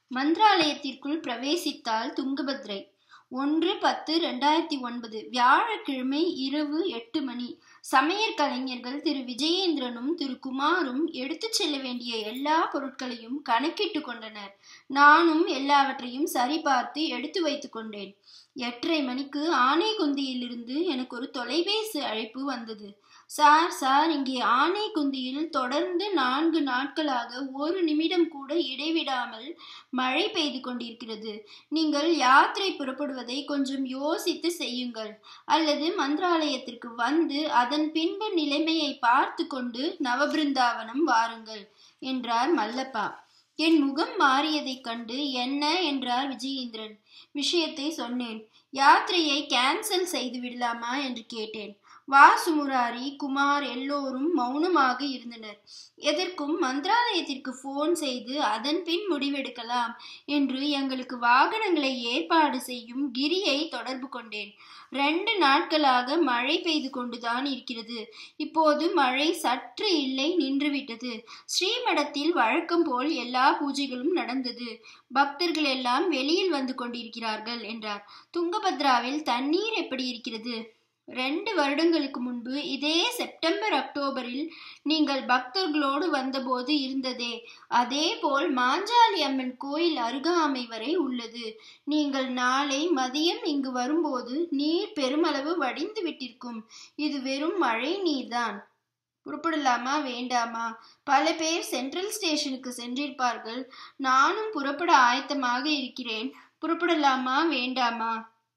மந்திராலயத்திற்குள் பிரவேசித்தாள் துங்கபத்ரை ஒன்று பத்து ரெண்டாயிரத்தி ஒன்பது வியாழக்கிழமை இரவு எட்டு மணி சமையற் கலைஞர்கள் திரு விஜயேந்திரனும் திரு குமாரும் எடுத்துச் செல்ல வேண்டிய எல்லா பொருட்களையும் கணக்கிட்டு கொண்டனர் நானும் எல்லாவற்றையும் சரிபார்த்து எடுத்து வைத்துக் கொண்டேன் எட்டரை மணிக்கு ஆனைக்குந்தியிலிருந்து எனக்கு ஒரு தொலைபேசி அழைப்பு வந்தது சார் சார் இங்கே ஆனைக்குந்தியில் தொடர்ந்து நான்கு நாட்களாக ஒரு நிமிடம் கூட இடைவிடாமல் மழை பெய்து கொண்டிருக்கிறது நீங்கள் யாத்திரை புறப்படுவதை கொஞ்சம் யோசித்து செய்யுங்கள் அல்லது மந்திராலயத்திற்கு வந்து அதன் பின்பு நிலைமையை பார்த்து கொண்டு நவபிருந்தாவனம் வாருங்கள் என்றார் மல்லப்பா என் முகம் மாறியதைக் கண்டு என்ன என்றார் விஜயேந்திரன் விஷயத்தை சொன்னேன் யாத்திரையை கேன்சல் செய்து விடலாமா என்று கேட்டேன் வாசு முராரி குமார் எல்லோரும் மௌனமாக இருந்தனர் எதற்கும் மந்திராலயத்திற்கு போன் செய்து அதன் பின் முடிவெடுக்கலாம் என்று எங்களுக்கு வாகனங்களை ஏற்பாடு செய்யும் கிரியை தொடர்பு கொண்டேன் ரெண்டு நாட்களாக மழை பெய்து கொண்டுதான் இருக்கிறது இப்போது மழை சற்று இல்லை நின்றுவிட்டது ஸ்ரீமடத்தில் வழக்கம் போல் எல்லா பூஜைகளும் நடந்தது பக்தர்கள் எல்லாம் வெளியில் வந்து கொண்டிருக்கிறார்கள் என்றார் துங்கபத்ராவில் தண்ணீர் எப்படி இருக்கிறது ரெண்டு வருடங்களுக்கு முன்பு இதே செப்டம்பர் அக்டோபரில் நீங்கள் பக்தர்களோடு வந்தபோது இருந்ததே அதே போல் மாஞ்சாலி அம்மன் கோயில் அருகாமை வரை உள்ளது நீங்கள் நாளை மதியம் இங்கு வரும்போது நீர் பெருமளவு வடிந்து விட்டிருக்கும் இது வெறும் மழை நீர்தான் புறப்படலாமா வேண்டாமா பல பேர் சென்ட்ரல் ஸ்டேஷனுக்கு சென்றிருப்பார்கள் நானும் புறப்பட ஆயத்தமாக இருக்கிறேன் புறப்படலாமா வேண்டாமா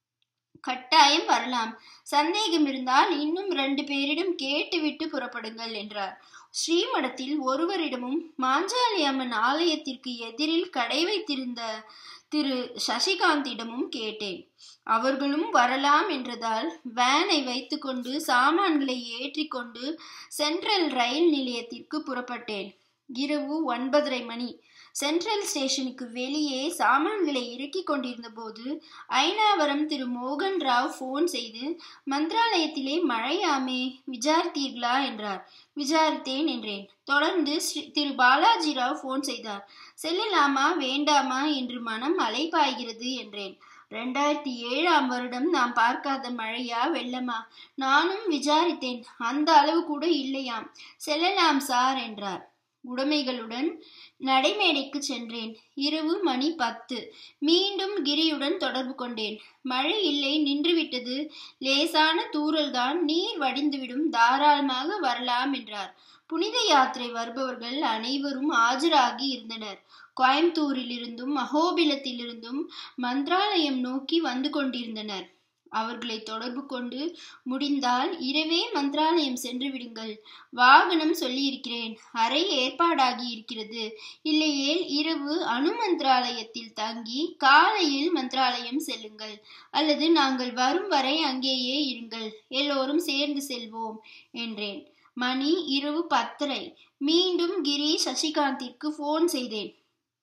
கட்டாயம் வரலாம் சந்தேகம் இருந்தால் இன்னும் ரெண்டு பேரிடம் கேட்டுவிட்டு புறப்படுங்கள் என்றார் ஸ்ரீமடத்தில் ஒருவரிடமும் மாஞ்சாலி அம்மன் ஆலயத்திற்கு எதிரில் கடை வைத்திருந்த திரு சசிகாந்திடமும் கேட்டேன் அவர்களும் வரலாம் என்றதால் வேனை வைத்துக்கொண்டு சாமான்களை ஏற்றிக்கொண்டு சென்ட்ரல் ரயில் நிலையத்திற்கு புறப்பட்டேன் இரவு ஒன்பதரை மணி சென்ட்ரல் ஸ்டேஷனுக்கு வெளியே சாமான்களை இறக்கிக் கொண்டிருந்த போது ஐநாவரம் திரு மோகன் ராவ் போன் செய்து மந்திராலயத்திலே மழையாமே விசாரித்தீர்களா என்றார் விசாரித்தேன் என்றேன் தொடர்ந்து ஸ்ரீ திரு பாலாஜி ராவ் போன் செய்தார் செல்லலாமா வேண்டாமா என்று மனம் அலைபாய்கிறது என்றேன் ரெண்டாயிரத்தி ஏழாம் வருடம் நாம் பார்க்காத மழையா வெள்ளமா நானும் விசாரித்தேன் அந்த அளவு கூட இல்லையாம் செல்லலாம் சார் என்றார் உடைமைகளுடன் நடைமேடைக்கு சென்றேன் இரவு மணி பத்து மீண்டும் கிரியுடன் தொடர்பு கொண்டேன் மழை இல்லை நின்றுவிட்டது லேசான தூறல்தான் நீர் வடிந்துவிடும் தாராளமாக வரலாம் என்றார் புனித யாத்திரை வருபவர்கள் அனைவரும் ஆஜராகி இருந்தனர் கோயம்புத்தூரிலிருந்தும் அகோபிலத்திலிருந்தும் மந்திராலயம் நோக்கி வந்து கொண்டிருந்தனர் அவர்களை தொடர்பு கொண்டு முடிந்தால் இரவே மந்திராலயம் சென்று விடுங்கள் வாகனம் சொல்லியிருக்கிறேன் அறை ஏற்பாடாகி இருக்கிறது இல்லையேல் இரவு அணு மந்திராலயத்தில் தங்கி காலையில் மந்திராலயம் செல்லுங்கள் அல்லது நாங்கள் வரும் வரை அங்கேயே இருங்கள் எல்லோரும் சேர்ந்து செல்வோம் என்றேன் மணி இரவு பத்தரை மீண்டும் கிரி சசிகாந்திற்கு போன் செய்தேன்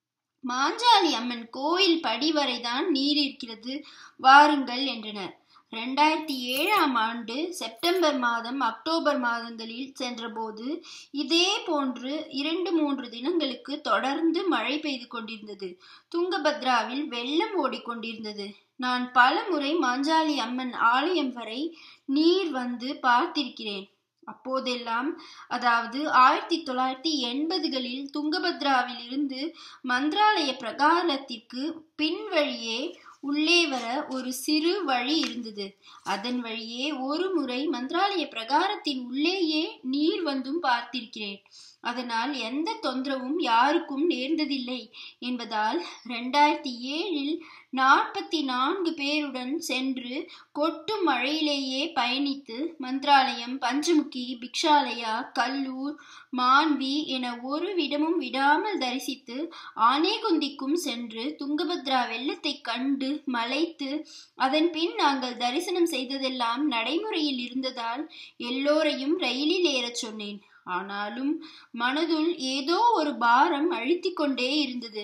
மாஞ்சாலி அம்மன் கோயில் படி வரைதான் நீர் இருக்கிறது வாருங்கள் என்றனர் ரெண்டாயிரத்தி ஏழாம் ஆண்டு செப்டம்பர் மாதம் அக்டோபர் மாதங்களில் சென்றபோது இதே போன்று இரண்டு மூன்று தினங்களுக்கு தொடர்ந்து மழை பெய்து கொண்டிருந்தது துங்கபத்ராவில் வெள்ளம் ஓடிக்கொண்டிருந்தது நான் பல முறை மாஞ்சாலி அம்மன் ஆலயம் வரை நீர் வந்து பார்த்திருக்கிறேன் அப்போதெல்லாம் அதாவது ஆயிரத்தி தொள்ளாயிரத்தி எண்பதுகளில் துங்கபத்ராவில் இருந்து மந்திராலய பிரகாரத்திற்கு பின் வழியே உள்ளே வர ஒரு சிறு வழி இருந்தது அதன் வழியே ஒரு முறை மந்திராலய பிரகாரத்தின் உள்ளேயே நீர் வந்தும் பார்த்திருக்கிறேன் அதனால் எந்த தொந்தரவும் யாருக்கும் நேர்ந்ததில்லை என்பதால் ரெண்டாயிரத்தி ஏழில் நாற்பத்தி நான்கு பேருடன் சென்று கொட்டும் மழையிலேயே பயணித்து மந்திராலயம் பஞ்சமுகி பிக்ஷாலயா கல்லூர் மான்வி என ஒரு விடமும் விடாமல் தரிசித்து ஆனேகுந்திக்கும் சென்று துங்கபத்ரா வெள்ளத்தை கண்டு மலைத்து அதன் பின் நாங்கள் தரிசனம் செய்ததெல்லாம் நடைமுறையில் இருந்ததால் எல்லோரையும் ரயிலில் ஏறச் சொன்னேன் ஆனாலும் மனதுள் ஏதோ ஒரு பாரம் அழுத்திக் கொண்டே இருந்தது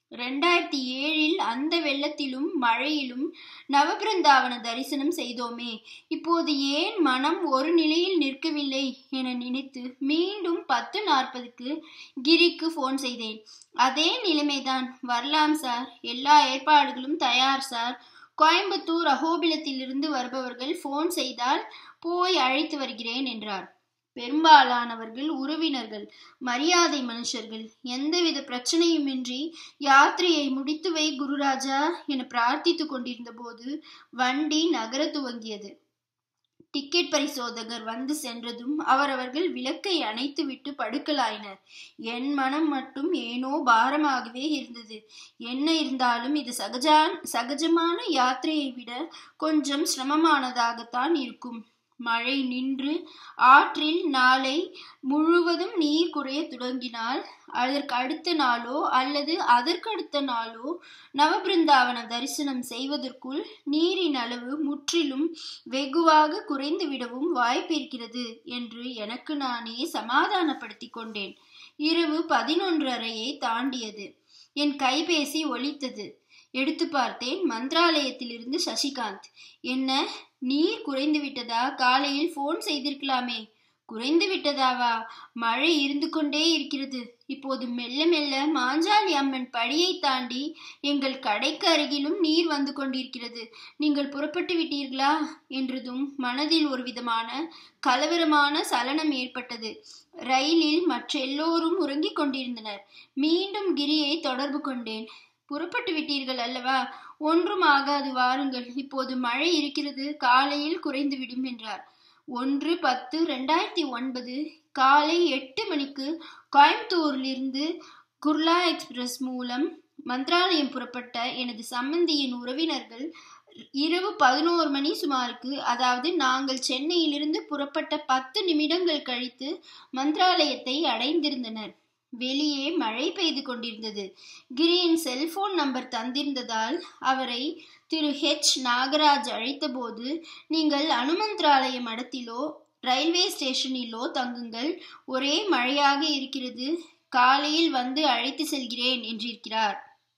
ரெண்டாயிரத்தி ஏழில் அந்த வெள்ளத்திலும் மழையிலும் நவபிருந்தாவன தரிசனம் செய்தோமே இப்போது ஏன் மனம் ஒரு நிலையில் நிற்கவில்லை என நினைத்து மீண்டும் பத்து நாற்பதுக்கு கிரிக்கு ஃபோன் செய்தேன் அதே நிலைமைதான் வரலாம் சார் எல்லா ஏற்பாடுகளும் தயார் சார் கோயம்புத்தூர் அகோபிலத்திலிருந்து வருபவர்கள் ஃபோன் செய்தால் போய் அழைத்து வருகிறேன் என்றார் பெரும்பாலானவர்கள் உறவினர்கள் மரியாதை மனுஷர்கள் எந்தவித பிரச்சனையுமின்றி யாத்திரையை முடித்து வை குருராஜா என பிரார்த்தித்து கொண்டிருந்த போது வண்டி நகர துவங்கியது டிக்கெட் பரிசோதகர் வந்து சென்றதும் அவரவர்கள் விளக்கை அணைத்துவிட்டு படுக்கலாயினர் என் மனம் மட்டும் ஏனோ பாரமாகவே இருந்தது என்ன இருந்தாலும் இது சகஜான் சகஜமான யாத்திரையை விட கொஞ்சம் சிரமமானதாகத்தான் இருக்கும் மழை நின்று ஆற்றில் நாளை முழுவதும் நீர் குறைய தொடங்கினால் அதற்கு அடுத்த நாளோ அல்லது அதற்கடுத்த நாளோ நவபிருந்தாவன தரிசனம் செய்வதற்குள் நீரின் அளவு முற்றிலும் வெகுவாக குறைந்து விடவும் வாய்ப்பிருக்கிறது என்று எனக்கு நானே சமாதானப்படுத்திக் கொண்டேன் இரவு பதினொன்றரையை தாண்டியது என் கைபேசி ஒலித்தது எடுத்து பார்த்தேன் மந்திராலயத்திலிருந்து சசிகாந்த் என்ன நீர் குறைந்து விட்டதா காலையில் போன் செய்திருக்கலாமே குறைந்து விட்டதாவா மழை இருந்து கொண்டே இருக்கிறது இப்போது மெல்ல மெல்ல மாஞ்சாலி அம்மன் படியை தாண்டி எங்கள் கடைக்கு அருகிலும் நீர் வந்து கொண்டிருக்கிறது நீங்கள் புறப்பட்டு விட்டீர்களா என்றதும் மனதில் ஒரு விதமான கலவரமான சலனம் ஏற்பட்டது ரயிலில் மற்ற எல்லோரும் உறங்கிக் கொண்டிருந்தனர் மீண்டும் கிரியை தொடர்பு கொண்டேன் புறப்பட்டு விட்டீர்கள் அல்லவா ஒன்றும் ஆகாது வாருங்கள் இப்போது மழை இருக்கிறது காலையில் குறைந்துவிடும் என்றார் ஒன்று பத்து ரெண்டாயிரத்தி ஒன்பது காலை எட்டு மணிக்கு கோயம்புத்தூரிலிருந்து குர்லா எக்ஸ்பிரஸ் மூலம் மந்திராலயம் புறப்பட்ட எனது சம்பந்தியின் உறவினர்கள் இரவு பதினோரு மணி சுமாருக்கு அதாவது நாங்கள் சென்னையிலிருந்து புறப்பட்ட பத்து நிமிடங்கள் கழித்து மந்திராலயத்தை அடைந்திருந்தனர் வெளியே மழை பெய்து கொண்டிருந்தது கிரியின் செல்போன் நம்பர் தந்திருந்ததால் அவரை திரு ஹெச் நாகராஜ் அழைத்தபோது நீங்கள் அனுமந்திராலய மடத்திலோ ரயில்வே ஸ்டேஷனிலோ தங்குங்கள் ஒரே மழையாக இருக்கிறது காலையில் வந்து அழைத்து செல்கிறேன் என்றிருக்கிறார்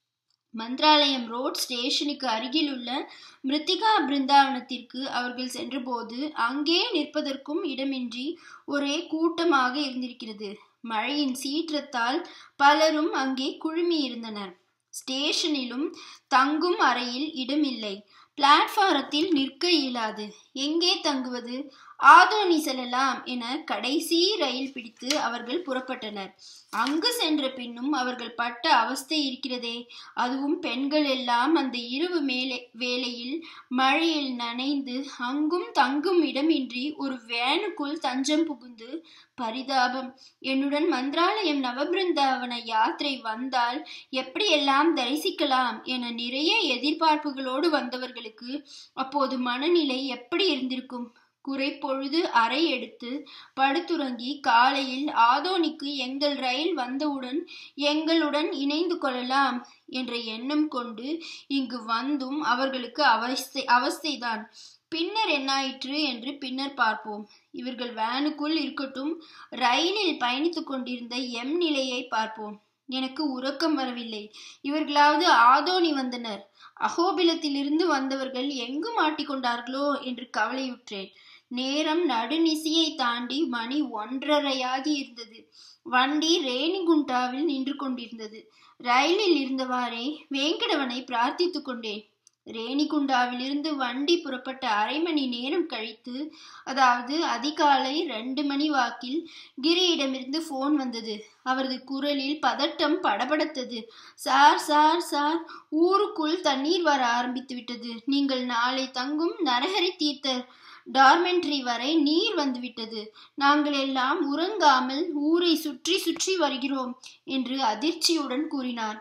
மந்திராலயம் ரோட் ஸ்டேஷனுக்கு அருகில் உள்ள மிருத்திகா பிருந்தாவனத்திற்கு அவர்கள் சென்றபோது அங்கே நிற்பதற்கும் இடமின்றி ஒரே கூட்டமாக இருந்திருக்கிறது மழையின் சீற்றத்தால் பலரும் அங்கே குழுமி இருந்தனர் ஸ்டேஷனிலும் தங்கும் அறையில் இடமில்லை பிளாட்பாரத்தில் நிற்க இயலாது எங்கே தங்குவது ஆதோனி செல்லலாம் என கடைசி ரயில் பிடித்து அவர்கள் புறப்பட்டனர் அங்கு சென்ற பின்னும் அவர்கள் பட்ட அவஸ்தை இருக்கிறதே அதுவும் பெண்கள் எல்லாம் அந்த இரவு மேலே வேளையில் மழையில் நனைந்து அங்கும் தங்கும் இடமின்றி ஒரு வேனுக்குள் தஞ்சம் புகுந்து பரிதாபம் என்னுடன் மந்திராலயம் நவபிருந்தாவன யாத்திரை வந்தால் எப்படியெல்லாம் தரிசிக்கலாம் என நிறைய எதிர்பார்ப்புகளோடு வந்தவர்களுக்கு அப்போது மனநிலை எப்படி இருந்திருக்கும் குறைப்பொழுது அறை எடுத்து படுத்துறங்கி காலையில் ஆதோனிக்கு எங்கள் ரயில் வந்தவுடன் எங்களுடன் இணைந்து கொள்ளலாம் என்ற எண்ணம் கொண்டு இங்கு வந்தும் அவர்களுக்கு அவஸ்தை அவஸ்தைதான் பின்னர் என்னாயிற்று என்று பின்னர் பார்ப்போம் இவர்கள் வேனுக்குள் இருக்கட்டும் ரயிலில் பயணித்துக் கொண்டிருந்த எம் நிலையை பார்ப்போம் எனக்கு உறக்கம் வரவில்லை இவர்களாவது ஆதோனி வந்தனர் அகோபிலத்திலிருந்து வந்தவர்கள் எங்கு மாட்டிக்கொண்டார்களோ என்று கவலையுற்றேன் நேரம் நடுநிசியை தாண்டி மணி ஒன்றரையாகி இருந்தது வண்டி ரேணிகுண்டாவில் நின்று கொண்டிருந்தது ரயிலில் இருந்தவாறே வேங்கடவனை பிரார்த்தித்துக் கொண்டேன் ரேணிகுண்டாவிலிருந்து வண்டி புறப்பட்ட அரை மணி நேரம் கழித்து அதாவது அதிகாலை ரெண்டு மணி வாக்கில் கிரியிடமிருந்து போன் வந்தது அவரது குரலில் பதட்டம் படபடத்தது சார் சார் சார் ஊருக்குள் தண்ணீர் வர ஆரம்பித்து விட்டது நீங்கள் நாளை தங்கும் நரஹரி தீர்த்தர் டார்மெண்ட்ரி வரை நீர் வந்துவிட்டது நாங்கள் எல்லாம் உறங்காமல் ஊரை சுற்றி சுற்றி வருகிறோம் என்று அதிர்ச்சியுடன் கூறினார்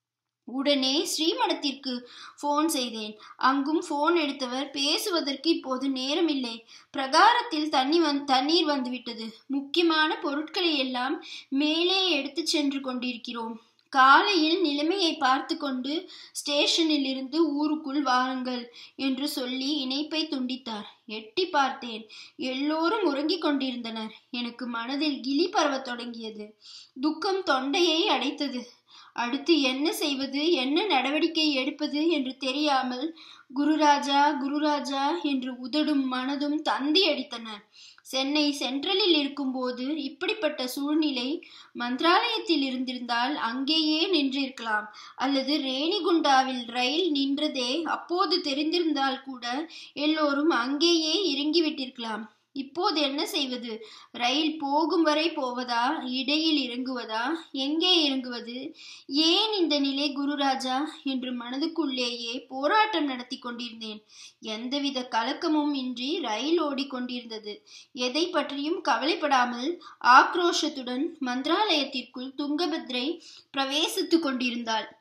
உடனே ஸ்ரீமடத்திற்கு போன் செய்தேன் அங்கும் போன் எடுத்தவர் பேசுவதற்கு இப்போது நேரமில்லை பிரகாரத்தில் தண்ணி வந் தண்ணீர் வந்துவிட்டது முக்கியமான பொருட்களை எல்லாம் மேலே எடுத்து சென்று கொண்டிருக்கிறோம் காலையில் நிலைமையை பார்த்து கொண்டு ஸ்டேஷனில் இருந்து ஊருக்குள் வாருங்கள் என்று சொல்லி இணைப்பை துண்டித்தார் எட்டி பார்த்தேன் எல்லோரும் உறங்கிக் கொண்டிருந்தனர் எனக்கு மனதில் கிளி பரவத் தொடங்கியது துக்கம் தொண்டையை அடைத்தது அடுத்து என்ன செய்வது என்ன நடவடிக்கை எடுப்பது என்று தெரியாமல் குருராஜா குருராஜா என்று உதடும் மனதும் தந்தி அடித்தன சென்னை சென்ட்ரலில் இருக்கும்போது இப்படிப்பட்ட சூழ்நிலை மந்திராலயத்தில் இருந்திருந்தால் அங்கேயே நின்றிருக்கலாம் அல்லது ரேணிகுண்டாவில் ரயில் நின்றதே அப்போது தெரிந்திருந்தால் கூட எல்லோரும் அங்கேயே இறங்கிவிட்டிருக்கலாம் இப்போது என்ன செய்வது ரயில் போகும் வரை போவதா இடையில் இறங்குவதா எங்கே இறங்குவது ஏன் இந்த நிலை குருராஜா என்று மனதுக்குள்ளேயே போராட்டம் நடத்தி கொண்டிருந்தேன் எந்தவித கலக்கமும் இன்றி ரயில் ஓடிக்கொண்டிருந்தது எதை பற்றியும் கவலைப்படாமல் ஆக்ரோஷத்துடன் மந்திராலயத்திற்குள் துங்கபத்ரை பிரவேசித்துக் கொண்டிருந்தாள்